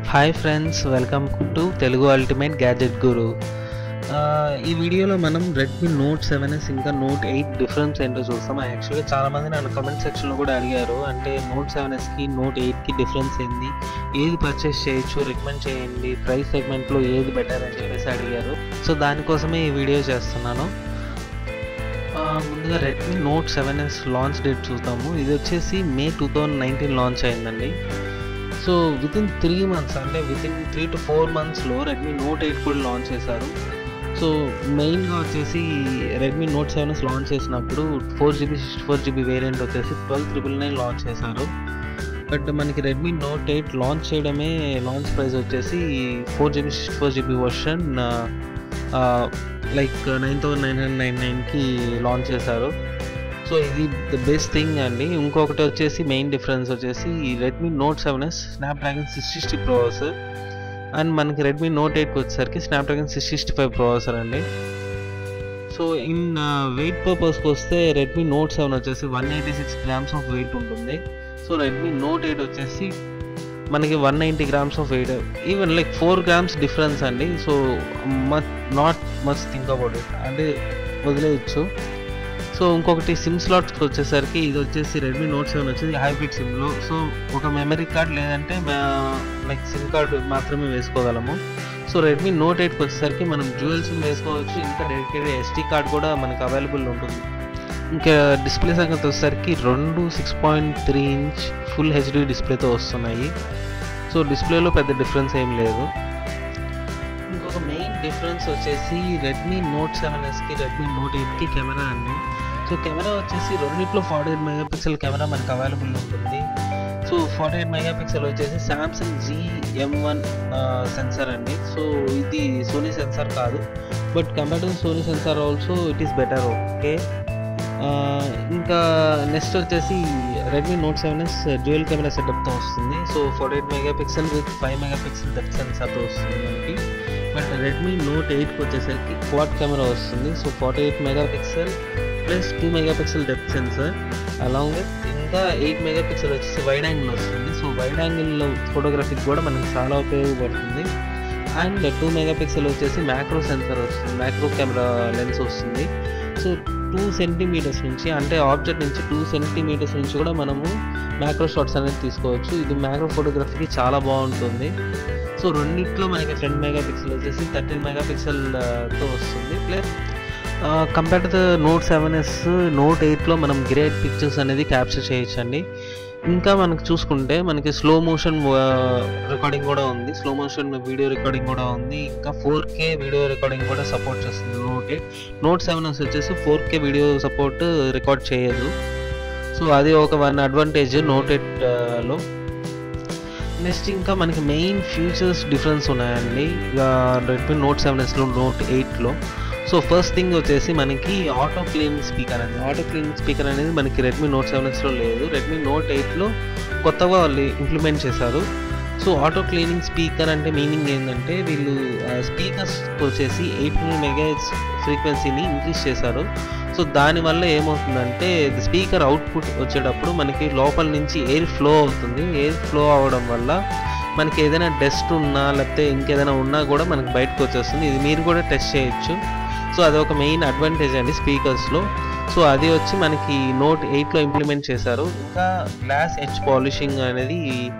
hi friends welcome to Telugu ultimate gadget guru ఈ వీడియోలో మనం రెడ్మీ నోట్ సెవెన్ ఎస్ ఇంకా నోట్ ఎయిట్ డిఫరెన్స్ ఏంటో చూస్తాం యాక్చువల్గా చాలామంది నన్ను కమెంట్ సెక్షన్లో కూడా అడిగారు అంటే నోట్ సెవెన్ ఎస్కి నోట్ ఎయిట్కి డిఫరెన్స్ ఏంది ఏది పర్చేస్ చేయొచ్చు రికమెండ్ చేయండి ప్రైస్ సెగ్మెంట్లో ఏది బెటర్ అని చెప్పేసి అడిగారు సో దానికోసమే ఈ వీడియో చేస్తున్నాను ఆ, ముందుగా Redmi note seven S launch date చూద్దాము ఇది వచ్చేసి May two thousand nineteen launch అయిందండి so within three months అంటే within three to four మంత్స్లో రెడ్మీ నోట్ ఎయిట్ కూడా లాంచ్ చేశారు సో మెయిన్గా వచ్చేసి Redmi note seven S launch చేసినప్పుడు four GB sixty four GB variant వచ్చేసి twelve triple nine launch చేశారు బట్ మనకి రెడ్మీ నోట్ ఎయిట్ లాంచ్ చేయడమే లాంచ్ ప్రైస్ వచ్చేసి four GB sixty four GB version like nine thousand nine hundred nine నైన్కి launch చేశారు so ఇది the best thing అండి ఇంకొకటి వచ్చేసి మెయిన్ డిఫరెన్స్ వచ్చేసి Redmi note seven S Snapdragon six sixty processor and మనకి రెడ్మీ నోట్ ఎయిట్కి వచ్చేసరికి Snapdragon six sixty five processor అండి సో ఇన్ వెయిట్ పర్పస్కి వస్తే రెడ్మీ నోట్ సెవెన్ వచ్చేసి one eighty six grams of weight ఉంటుంది సో రెడ్మీ నోట్ ఎయిట్ వచ్చేసి మనకి one ninety grams of wait even like four grams difference అండి so much not much think about it అంటే వదిలేయచ్చు so ఇంకొకటి SIM స్లాట్స్కి వచ్చేసరికి ఇది వచ్చేసి రెడ్మీ నోట్ సెవెన్ వచ్చేసి హైబ్రిడ్ సిమ్లో సో ఒక మెమరీ కార్డ్ లేదంటే లైక్ సిమ్ కార్డ్ మాత్రమే వేసుకోగలము సో రెడ్మీ నోట్ ఎయిట్కి వచ్చేసరికి మనం డ్యూయల్ సిమ్ వేసుకోవచ్చు ఇంకా డెడికేటెడ్ ఎస్టీ కార్డ్ కూడా మనకు అవైలబుల్ ఉంటుంది ఇంకా డిస్ప్లే సంగతి వచ్చేసరికి రెండు six point three inch full HD డిస్ప్లేతో వస్తున్నాయి సో డిస్ప్లేలో పెద్ద డిఫరెన్స్ ఏం లేదు ఇంకొక మెయిన్ డిఫరెన్స్ వచ్చేసి రెడ్మీ నోట్ సెవెన్ ఎస్కి రెడ్మీ నోట్ ఎయిట్కి కెమెరా అండి సో కెమెరా వచ్చేసి రెండిట్లో ఫార్టీ ఎయిట్ మెగాపిక్సెల్ కెమెరా మనకు అవైలబుల్ ఉంటుంది సో ఫార్టీ ఎయిట్ మెగాపిక్సెల్ వచ్చేసి Samsung G M one sensor అండి సో ఇది సోనీ సెన్సార్ కాదు but compare to Sony sensor also it is better okay ఇంకా నెక్స్ట్ వచ్చేసి Redmi note seven S dual camera సెటప్తో వస్తుంది so forty eight megapixel with five megapixel depth సెన్సార్తో వస్తుంది మనకి బట్ రెడ్మీ నోట్ ఎయిట్కి వచ్చేసరికి క్వాడ్ కెమెరా వస్తుంది so forty eight megapixel plus two megapixel depth sensor along with ఇంకా ఎయిట్ మెగాపిక్సెల్ వచ్చేసి వైడ్ యాంగిల్ వస్తుంది సో వైడ్ యాంగిల్ ఫోటోగ్రఫీకి కూడా మనకి చాలా ఉపయోగపడుతుంది అండ్ టూ మెగాపిక్సెల్ వచ్చేసి మ్యాక్రో సెన్సార్ వస్తుంది మ్యాక్రో కెమెరా లెన్స్ వస్తుంది సో టూ సెంటీమీటర్స్ నుంచి అంటే ఆబ్జెక్ట్ నుంచి టూ సెంటీమీటర్స్ నుంచి కూడా మనము మ్యాక్రో షాట్స్ అనేది తీసుకోవచ్చు ఇది మ్యాక్రో ఫోటోగ్రఫీకి చాలా బాగుంటుంది సో రెండిట్లో మనకి ఫ్రంట్ మెగా పిక్సెల్ వచ్చేసి థర్టీన్ మెగా పిక్సెల్తో వస్తుంది plus compare to the note seven S note ఎయిట్లో మనం గ్రేట్ పిక్చర్స్ అనేది క్యాప్చర్ చేయొచ్చండి ఇంకా మనకు చూసుకుంటే మనకి స్లో మోషన్ రికార్డింగ్ కూడా ఉంది స్లో మోషన్ వీడియో రికార్డింగ్ కూడా ఉంది ఇంకా ఫోర్ కే వీడియో రికార్డింగ్ కూడా సపోర్ట్ చేస్తుంది note eight note seven S వచ్చేసి four K video support record చేయదు సో అది ఒక వన్ అడ్వాంటేజ్ నోట్ ఎయిట్లో నెక్స్ట్ ఇంకా మనకి మెయిన్ ఫీచర్స్ డిఫరెన్స్ ఉన్నాయండి రెడ్మీ నోట్ సెవెన్ ఎస్లో నోట్ ఎయిట్లో సో ఫస్ట్ థింగ్ వచ్చేసి మనకి ఆటో క్లీనింగ్ స్పీకర్ అండి ఆటో క్లీనింగ్ స్పీకర్ అనేది మనకి రెడ్మీ నోట్ సెవెన్ ఎస్లో లేదు రెడ్మీ నోట్ ఎయిట్లో కొత్తగా వాళ్ళు ఇంప్లిమెంట్ చేశారు సో ఆటో క్లీనింగ్ స్పీకర్ అంటే మీనింగ్ ఏంటంటే వీళ్ళు స్పీకర్స్ వచ్చేసి ఎయిట్ హండ్రెడ్ మెగాహెచ్ ఫ్రీక్వెన్సీని ఇంక్రీజ్ చేశారు సో దానివల్ల ఏమవుతుందంటే స్పీకర్ అవుట్పుట్ వచ్చేటప్పుడు మనకి లోపల నుంచి ఎయిర్ ఫ్లో అవుతుంది ఎయిర్ ఫ్లో అవడం వల్ల మనకి ఏదైనా డస్ట్ ఉన్నా లేకపోతే ఇంకేదైనా ఉన్నా కూడా మనకి బయటకు వచ్చేస్తుంది ఇది మీరు కూడా టెస్ట్ చేయొచ్చు సో అది ఒక మెయిన్ అడ్వాంటేజ్ అండి స్పీకర్స్లో సో అది వచ్చి మనకి నోట్ ఎయిట్లో ఇంప్లిమెంట్ చేశారు ఇంకా గ్లాస్ హెచ్ పాలిషింగ్ అనేది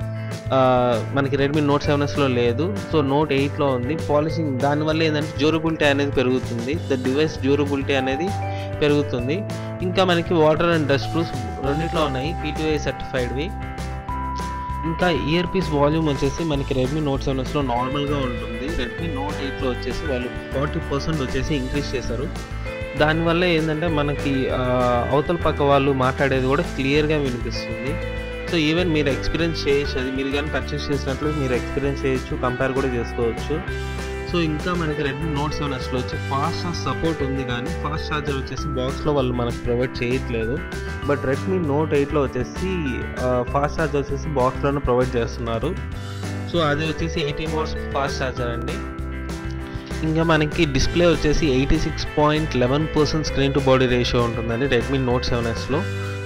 మనకి రెడ్మీ నోట్ సెవెన్ ఎస్లో లేదు సో నోట్ ఎయిట్లో ఉంది పాలిషింగ్ దానివల్ల ఏంటంటే డ్యూరబిలిటీ అనేది పెరుగుతుంది ద డివైస్ డ్యూరబిలిటీ అనేది పెరుగుతుంది ఇంకా మనకి వాటర్ అండ్ డస్ట్ ప్రూఫ్ రెండిట్లో ఉన్నాయి పీటీఐ సర్టిఫైడ్వి ఇంకా ఇయర్ పీస్ వాల్యూమ్ వచ్చేసి మనకి రెడ్మీ నోట్ సెవెన్ ఎస్లో నార్మల్గా ఉంటుంది రెడ్మీ నోట్ ఎయిట్లో వచ్చేసి వాళ్ళు ఫార్టీ పర్సెంట్ వచ్చేసి ఇంక్రీజ్ చేశారు దానివల్ల ఏంటంటే మనకి అవతల పక్క వాళ్ళు మాట్లాడేది కూడా క్లియర్గా వినిపిస్తుంది సో ఈవెన్ మీరు ఎక్స్పీరియన్స్ చేయొచ్చు అది మీరు కానీ పర్చేస్ చేసినట్లు మీరు ఎక్స్పీరియన్స్ చేయొచ్చు కంపేర్ కూడా చేసుకోవచ్చు సో ఇంకా మనకి రెడ్మీ నోట్ సెవెన్ ఎస్లో వచ్చి ఫాస్ట్ ఛార్జ్ సపోర్ట్ ఉంది కానీ ఫాస్ట్ ఛార్జర్ వచ్చేసి బాక్స్లో వాళ్ళు మనకు ప్రొవైడ్ చేయట్లేదు బట్ రెడ్మీ నోట్ ఎయిట్లో వచ్చేసి ఫాస్ట్ ఛార్జ్ వచ్చేసి బాక్స్లోనే ప్రొవైడ్ చేస్తున్నారు సో అది వచ్చేసి ఎయిటీన్ వాట్స్ ఫాస్ట్ ఛార్జర్ అండి ఇంకా మనకి డిస్ప్లే వచ్చేసి eighty six point eleven percent screen to body ratio ఉంటుందండి రెడ్మీ నోట్ సెవెన్ ఎస్లో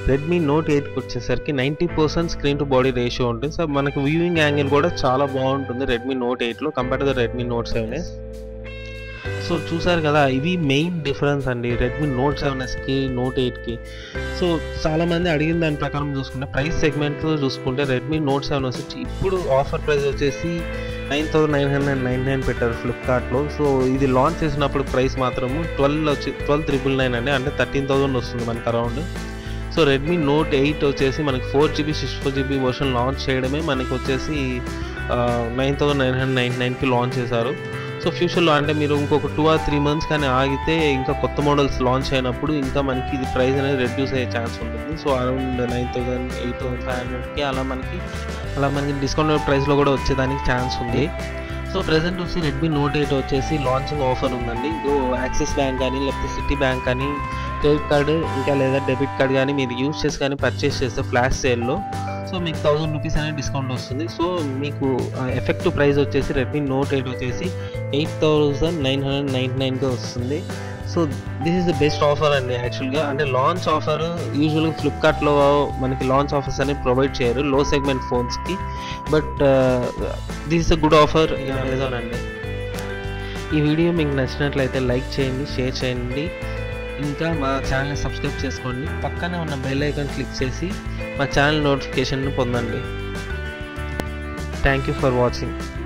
రెడ్మీ నోట్ ఎయిట్కి వచ్చేసరికి ninety percent screen to body ratio ఉంటుంది సో మనకి వ్యూయింగ్ యాంగిల్ కూడా చాలా బాగుంటుంది రెడ్మీ నోట్ ఎయిట్లో compare to the Redmi note seven S so చూసారు కదా ఇవి మెయిన్ డిఫరెన్స్ అండి రెడ్మీ నోట్ సెవెన్ ఎస్కి నోట్ ఎయిట్కి సో చాలామంది అడిగిన దాని ప్రకారం చూసుకుంటే ప్రైస్ సెగ్మెంట్లో చూసుకుంటే రెడ్మీ నోట్ సెవెన్ వచ్చి ఇప్పుడు ఆఫర్ ప్రైస్ వచ్చేసి nine thousand nine hundred nine nine పెట్టారు ఫ్లిప్కార్ట్లో సో ఇది లాంచ్ చేసినప్పుడు ప్రైస్ మాత్రము ట్వెల్వ్ వచ్చి ట్వెల్వ్ త్రిపుల్ నైన్ అండి అంటే థర్టీన్ థౌసండ్ వస్తుంది మనకి around so Redmi note eight వచ్చేసి మనకి four GB six four GB version launch చేయడమే మనకి వచ్చేసి nine thousand nine hundred nine నైన్కి లాంచ్ చేశారు సో ఫ్యూచర్లో అంటే మీరు ఇంకొక టూ ఆర్ త్రీ మంత్స్ కానీ ఆగితే ఇంకా కొత్త మోడల్స్ లాంచ్ అయినప్పుడు ఇంకా మనకి ఇది ప్రైస్ అనేది రెడ్యూస్ అయ్యే ఛాన్స్ ఉంటుంది so around nine thousand eight thousand five హండ్రెడ్కి అలా మనకి అలా మనకి డిస్కౌంట్ ప్రైస్లో కూడా వచ్చేదానికి ఛాన్స్ ఉంది సో ప్రజెంట్ వచ్చి రెడ్మీ నోట్ ఎయిట్ వచ్చేసి లాంచింగ్ ఆఫర్ ఉందండి సో యాక్సిస్ బ్యాంక్ కానీ లేకపోతే సిటీ బ్యాంక్ కానీ క్రెడిట్ కార్డు ఇంకా లేదా డెబిట్ కార్డ్ కానీ మీరు యూజ్ చేసి కానీ పర్చేస్ చేస్తే ఫ్లాష్ సేల్లో సో మీకు థౌసండ్ రూపీస్ అనేది డిస్కౌంట్ వస్తుంది సో మీకు ఎఫెక్టివ్ ప్రైస్ వచ్చేసి రెడ్మీ నోట్ ఎయిట్ వచ్చేసి eight thousand nine hundred ninety నైన్గా వస్తుంది so this is the best offer అండి యాక్చువల్గా అంటే లాంచ్ ఆఫర్ యూజువల్గా ఫ్లిప్కార్ట్లో మనకి లాంచ్ ఆఫర్స్ అనేవి ప్రొవైడ్ చేయరు లో సెగ్మెంట్ ఫోన్స్కి but this is a good offer in Amazon అండి ఈ వీడియో మీకు నచ్చినట్లయితే లైక్ చేయండి షేర్ చేయండి ఇంకా మా ఛానల్ని సబ్స్క్రైబ్ చేసుకోండి పక్కనే ఉన్న బెల్ ఐకాన్ క్లిక్ చేసి మా ఛానల్ నోటిఫికేషన్ పొందండి థ్యాంక్ యూ ఫర్ వాచింగ్